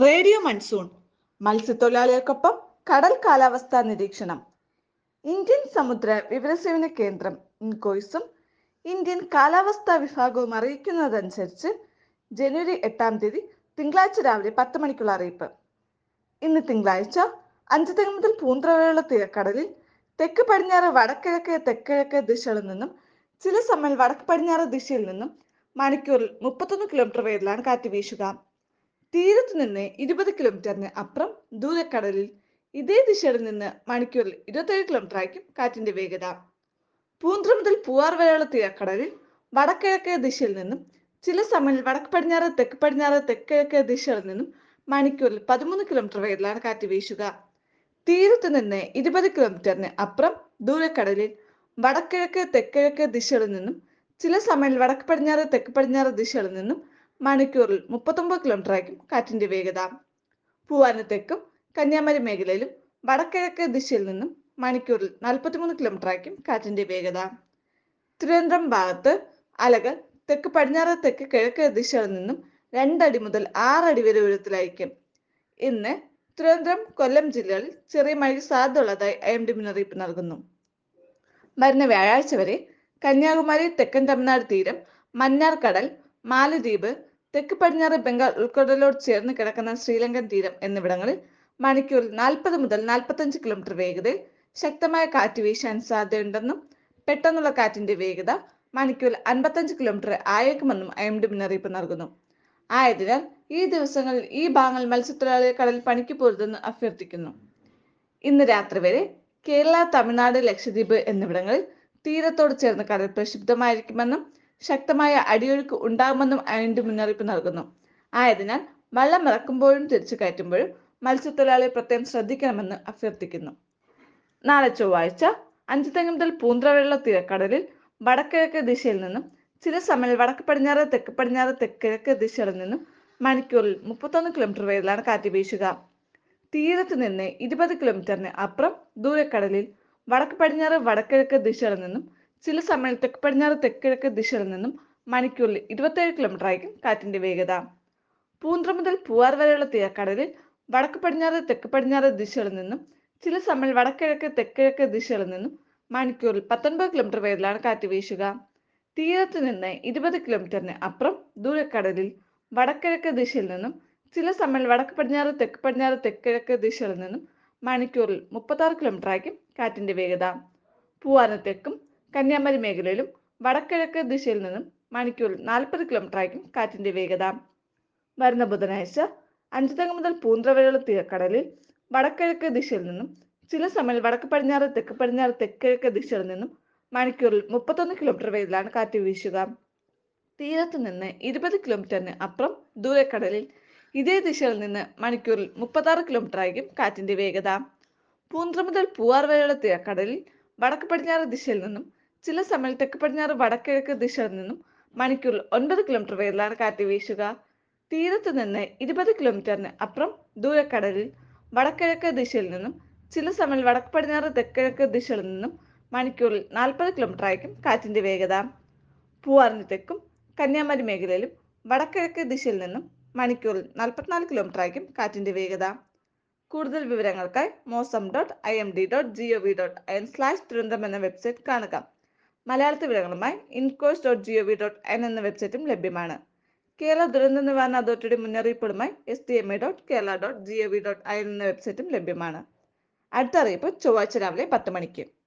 radio monsoon മത്സ്യത്തൊഴിലാളികൾക്കൊപ്പം കടൽ കാലാവസ്ഥാ നിരീക്ഷണം ഇന്ത്യൻ സമുദ്ര വിവരസേവന കേന്ദ്രം ഇൻകോയ്സും ഇന്ത്യൻ കാലാവസ്ഥാ വിഭാഗവും അറിയിക്കുന്നതനുസരിച്ച് ജനുവരി എട്ടാം തീയതി തിങ്കളാഴ്ച രാവിലെ പത്ത് മണിക്കുള്ള അറിയിപ്പ് ഇന്ന് തിങ്കളാഴ്ച അഞ്ച് തെങ്ങ് മുതൽ പൂന്തറ വരെയുള്ള തീരക്കടലിൽ തെക്ക് പടിഞ്ഞാറ് വടക്കിഴക്ക് തെക്കിഴക്ക് ദിശകളിൽ നിന്നും ചില സമയം വടക്ക് പടിഞ്ഞാറ് ദിശയിൽ നിന്നും മണിക്കൂറിൽ മുപ്പത്തൊന്ന് കിലോമീറ്റർ വേഗത്തിലാണ് കാറ്റ് വീശുക തീരത്ത് നിന്ന് ഇരുപത് കിലോമീറ്ററിന് അപ്പുറം ദൂരക്കടലിൽ ഇതേ ദിശയിൽ നിന്ന് മണിക്കൂറിൽ ഇരുപത്തേഴ് കിലോമീറ്റർ ആയിരിക്കും കാറ്റിന്റെ വേഗത പൂന്തുറ മുതൽ പൂവാർ വരെയുള്ള തീരക്കടലിൽ വടക്കിഴക്ക് ദിശയിൽ നിന്നും ചില സമയങ്ങളിൽ വടക്ക് പടിഞ്ഞാറ് തെക്ക് പടിഞ്ഞാറ് തെക്കിഴക്ക് ദിശകളിൽ നിന്നും മണിക്കൂറിൽ പതിമൂന്ന് കിലോമീറ്റർ വേഗത്തിലാണ് കാറ്റ് വീശുക തീരത്ത് നിന്ന് ഇരുപത് കിലോമീറ്ററിന് അപ്പുറം ദൂരക്കടലിൽ വടക്കിഴക്ക് തെക്കിഴക്ക് ദിശകളിൽ നിന്നും ചില സമയങ്ങളിൽ വടക്ക് പടിഞ്ഞാറ് തെക്ക് പടിഞ്ഞാറ് ദിശകളിൽ നിന്നും മണിക്കൂറിൽ മുപ്പത്തൊമ്പത് കിലോമീറ്റർ ആയിരിക്കും കാറ്റിന്റെ വേഗത പൂവാന് തെക്കും കന്യാകുമാരി മേഖലയിലും വടക്കിഴക്ക് ദിശയിൽ നിന്നും മണിക്കൂറിൽ നാൽപ്പത്തിമൂന്ന് കിലോമീറ്റർ ആയിരിക്കും കാറ്റിന്റെ വേഗത തിരുവനന്തപുരം ഭാഗത്ത് അലകൾ തെക്ക് പടിഞ്ഞാറ് തെക്ക് കിഴക്ക് ദിശകളിൽ നിന്നും രണ്ടടി മുതൽ ആറടി വരെ ഉയരത്തിലായിരിക്കും ഇന്ന് തിരുവനന്തപുരം കൊല്ലം ജില്ലകളിൽ ചെറിയ മഴയ്ക്ക് സാധ്യതയുള്ളതായി ഐ എം ഡി മുന്നറിയിപ്പ് നൽകുന്നു വരുന്ന വ്യാഴാഴ്ച വരെ കന്യാകുമാരി തെക്കൻ തമിഴ്നാട് തീരം മന്നാർ കടൽ മാലദ്വീപ് തെക്ക് പടിഞ്ഞാറ് ബംഗാൾ ഉൾക്കടലോട് ചേർന്ന് കിടക്കുന്ന ശ്രീലങ്കൻ തീരം എന്നിവിടങ്ങളിൽ മണിക്കൂറിൽ നാൽപ്പത് മുതൽ നാൽപ്പത്തഞ്ച് കിലോമീറ്റർ വേഗതയിൽ ശക്തമായ കാറ്റ് വീശാൻ സാധ്യതയുണ്ടെന്നും പെട്ടെന്നുള്ള കാറ്റിന്റെ വേഗത മണിക്കൂറിൽ അൻപത്തഞ്ച് കിലോമീറ്റർ ആയേക്കുമെന്നും ഐ എം ഡി മുന്നറിയിപ്പ് നൽകുന്നു ആയതിനാൽ ഈ ദിവസങ്ങളിൽ ഈ ഭാഗങ്ങൾ മത്സ്യത്തൊഴിലാളികൾ കടലിൽ പണിക്ക് പോരുതെന്ന് അഭ്യർത്ഥിക്കുന്നു ഇന്ന് രാത്രി വരെ കേരള തമിഴ്നാട് ലക്ഷദ്വീപ് എന്നിവിടങ്ങളിൽ തീരത്തോട് ചേർന്ന് കടൽ പ്രക്ഷുബ്ധമായിരിക്കുമെന്നും ശക്തമായ അടിയൊഴുക്ക് ഉണ്ടാകുമെന്നും അതിന്റെ മുന്നറിയിപ്പ് നൽകുന്നു ആയതിനാൽ വള്ളം ഇറക്കുമ്പോഴും തിരിച്ചു കയറ്റുമ്പോഴും മത്സ്യത്തൊഴിലാളികൾ പ്രത്യേകം ശ്രദ്ധിക്കണമെന്ന് അഭ്യർത്ഥിക്കുന്നു നാളെ ചൊവ്വാഴ്ച അഞ്ച് തെങ്ങ് മുതൽ പൂന്തറ വരെയുള്ള തീരക്കടലിൽ വടക്കിഴക്ക് ദിശയിൽ നിന്നും ചില സമയങ്ങളിൽ വടക്ക് പടിഞ്ഞാറ് തെക്ക് പടിഞ്ഞാറ് തെക്കിഴക്ക് ദിശകളിൽ നിന്നും മണിക്കൂറിൽ മുപ്പത്തൊന്ന് കിലോമീറ്റർ വേഗത്തിലാണ് കാറ്റ് വീശുക തീരത്ത് നിന്ന് ഇരുപത് കിലോമീറ്ററിന് അപ്പുറം ദൂരക്കടലിൽ വടക്ക് പടിഞ്ഞാറ് വടക്കിഴക്ക് ദിശകളിൽ നിന്നും ചില സമയം തെക്ക് പടിഞ്ഞാറ് തെക്കിഴക്ക് ദിശയിൽ നിന്നും മണിക്കൂറിൽ ഇരുപത്തേഴ് കിലോമീറ്റർ ആയിരിക്കും കാറ്റിന്റെ വേഗത പൂന്തറ മുതൽ പൂവാർ വരെയുള്ള തീരക്കടലിൽ വടക്ക് പടിഞ്ഞാറ് തെക്ക് പടിഞ്ഞാറ് ദിശകളിൽ നിന്നും ചില സമയം വടക്കിഴക്ക് തെക്കിഴക്ക് ദിശകളിൽ നിന്നും മണിക്കൂറിൽ പത്തൊൻപത് കിലോമീറ്റർ വേഗത്തിലാണ് കാറ്റ് വീശുക തീരത്ത് നിന്ന് ഇരുപത് കിലോമീറ്ററിന് അപ്പുറം ദൂരക്കടലിൽ വടക്കിഴക്ക് ദിശയിൽ നിന്നും ചില സമയം വടക്ക് പടിഞ്ഞാറ് തെക്ക് പടിഞ്ഞാറ് തെക്കിഴക്ക് ദിശകളിൽ നിന്നും മണിക്കൂറിൽ മുപ്പത്താറ് കിലോമീറ്റർ ആയിരിക്കും കാറ്റിന്റെ വേഗത പൂവാന തെക്കും കന്യാകുമാരി മേഖലയിലും വടക്കിഴക്ക് ദിശയിൽ നിന്നും മണിക്കൂറിൽ നാൽപ്പത് കിലോമീറ്റർ ആയിരിക്കും കാറ്റിന്റെ വേഗത വരുന്ന ബുധനാഴ്ച അഞ്ചു തെങ്ങ് മുതൽ പൂന്തറ വരെയുള്ള തീരക്കടലിൽ വടക്കിഴക്ക് ദിശയിൽ നിന്നും ചില സമയം വടക്ക് പടിഞ്ഞാറ് തെക്ക് പടിഞ്ഞാറ് തെക്കിഴക്ക് ദിശയിൽ നിന്നും മണിക്കൂറിൽ മുപ്പത്തൊന്ന് കിലോമീറ്റർ വേഗത്തിലാണ് കാറ്റ് വീശുക തീരത്ത് നിന്ന് ഇരുപത് കിലോമീറ്ററിന് അപ്പുറം ദൂരക്കടലിൽ ഇതേ ദിശയിൽ നിന്ന് മണിക്കൂറിൽ മുപ്പത്താറ് കിലോമീറ്റർ ആയിരിക്കും കാറ്റിന്റെ വേഗത പൂന്തറ മുതൽ പൂവാർ വരെയുള്ള തീരക്കടലിൽ വടക്ക് പടിഞ്ഞാറ് ദിശയിൽ നിന്നും ചില സമയം തെക്ക് പടിഞ്ഞാറ് വടക്കിഴക്ക് ദിശയിൽ നിന്നും മണിക്കൂറിൽ ഒൻപത് കിലോമീറ്റർ വേഗത്തിലാണ് കാറ്റ് വീശുക തീരത്ത് നിന്ന് ഇരുപത് കിലോമീറ്ററിന് അപ്പുറം ദൂരക്കടലിൽ വടക്കിഴക്ക് ദിശയിൽ നിന്നും ചില സമയം വടക്ക് പടിഞ്ഞാറ് തെക്കിഴക്ക് ദിശയിൽ നിന്നും മണിക്കൂറിൽ നാൽപ്പത് കിലോമീറ്റർ ആയിരിക്കും കാറ്റിന്റെ വേഗത പൂവാറിന് തെക്കും കന്യാകുമാരി മേഖലയിലും വടക്കിഴക്ക് ദിശയിൽ നിന്നും മണിക്കൂറിൽ നാൽപ്പത്തിനാല് കിലോമീറ്റർ ആയിരിക്കും കാറ്റിന്റെ വേഗത കൂടുതൽ വിവരങ്ങൾക്കായി Mausam dot I M D dot G O V dot I N slash Thiruvananthapuram എന്ന വെബ്സൈറ്റ് കാണുക മലയാളത്തിൽ വിവരങ്ങളുമായി INCOIS dot G O V dot I N എന്ന വെബ്സൈറ്റും ലഭ്യമാണ് കേരള ദുരന്ത നിവാരണ അതോറിറ്റിയുടെ മുന്നറിയിപ്പുകളുമായി S D M A dot Kerala dot G O V dot I N എന്ന വെബ്സൈറ്റും ലഭ്യമാണ് അടുത്ത അറിയിപ്പ് ചൊവ്വാഴ്ച രാവിലെ പത്ത് മണിക്ക്